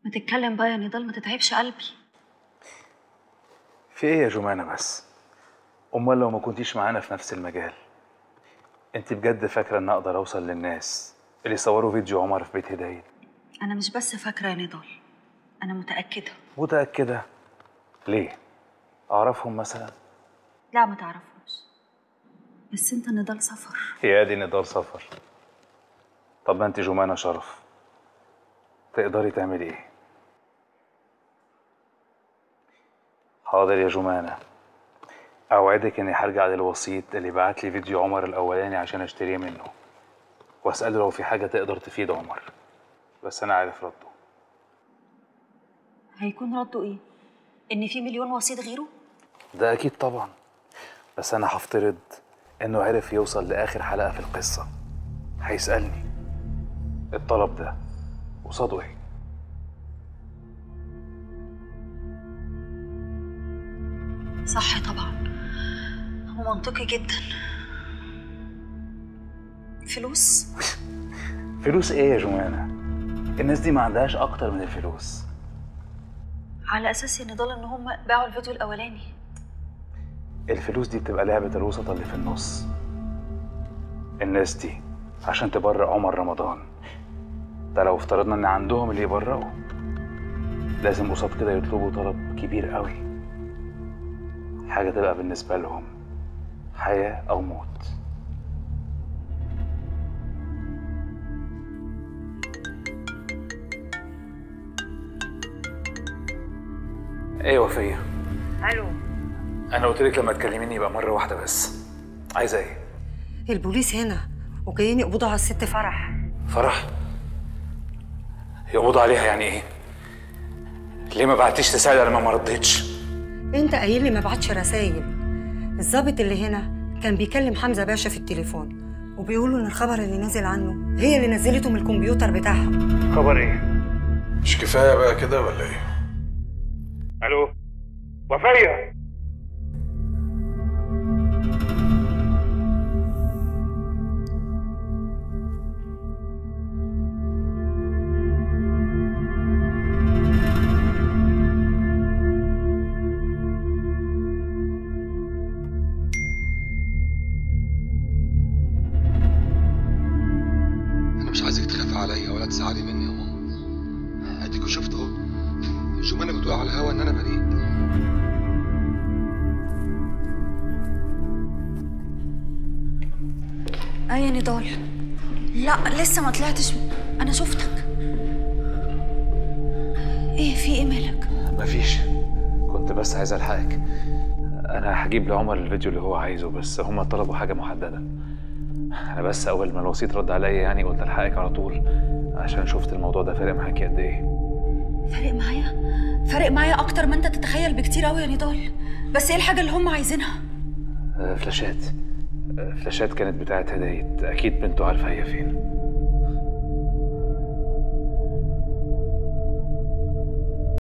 ما تتكلم بقى يا نضال ما تتعبش قلبي في ايه يا جمانة بس امال لو ما كنتيش معانا في نفس المجال انت بجد فاكره ان اقدر اوصل للناس اللي صوروا فيديو عمر في بيت هدايه انا مش بس فاكره يا نضال انا متاكده متاكده ليه اعرفهم مثلا لا ما تعرفوش بس انت نضال سفر يا دي نضال سفر طب ما انت جمانة شرف تقدري تعملي ايه حاضر يا جمانة اوعدك اني هرجع للوسيط اللي بعت لي فيديو عمر الاولاني عشان اشتريه منه واساله لو في حاجه تقدر تفيد عمر بس انا عارف رده هيكون رده ايه ان في مليون وسيط غيره ده اكيد طبعا بس انا هفترض انه عرف يوصل لاخر حلقه في القصه هيسالني الطلب ده قصاده ايه صح طبعا هو منطقي جدا فلوس فلوس ايه يا جمانة الناس دي ما عندهاش اكتر من الفلوس على اساس يا نضال ان هم باعوا الفيديو الاولاني الفلوس دي بتبقى لعبة الوسطى اللي في النص الناس دي عشان تبرئ عمر رمضان ده لو افترضنا ان عندهم اللي يبرئوا لازم قصاد كده يطلبوا طلب كبير قوي حاجة تبقى بالنسبة لهم حياة أو موت ايه وفية الو انا قلت لك لما تكلميني يبقى مرة واحدة بس عايزة ايه البوليس هنا وجايين يقبضوا على الست فرح فرح يقبضوا عليها يعني ايه ليه ما بعتيش تساعد لما ما ردتش انت قايل لي ما بعتش رسايل الضابط اللي هنا كان بيكلم حمزه باشا في التليفون وبيقولوا ان الخبر اللي نزل عنه هي اللي نزلته من الكمبيوتر بتاعها خبر ايه مش كفايه بقى كده ولا ايه الو وفية انا مش عايزك تخافي عليا ولا تزعلي مني يا ماما اديكوا شفت اهو جمانة بتقول على الهوا ان انا بريء اه يا نضال لا لسه ما طلعتش انا شفتك ايه في ايه مالك مفيش كنت بس عايز الحقك انا هجيب لعمر الفيديو اللي هو عايزه بس هم طلبوا حاجه محدده انا بس اول ما الوسيط رد عليا يعني قلت الحقك على طول عشان شفت الموضوع ده فارق معاكي قد ايه فارق معايا فارق معايا اكتر ما انت تتخيل بكتير قوي يا نضال بس ايه الحاجه اللي هم عايزينها آه، فلاشات آه، فلاشات كانت بتاعت هداية اكيد بنته عارفه هي فين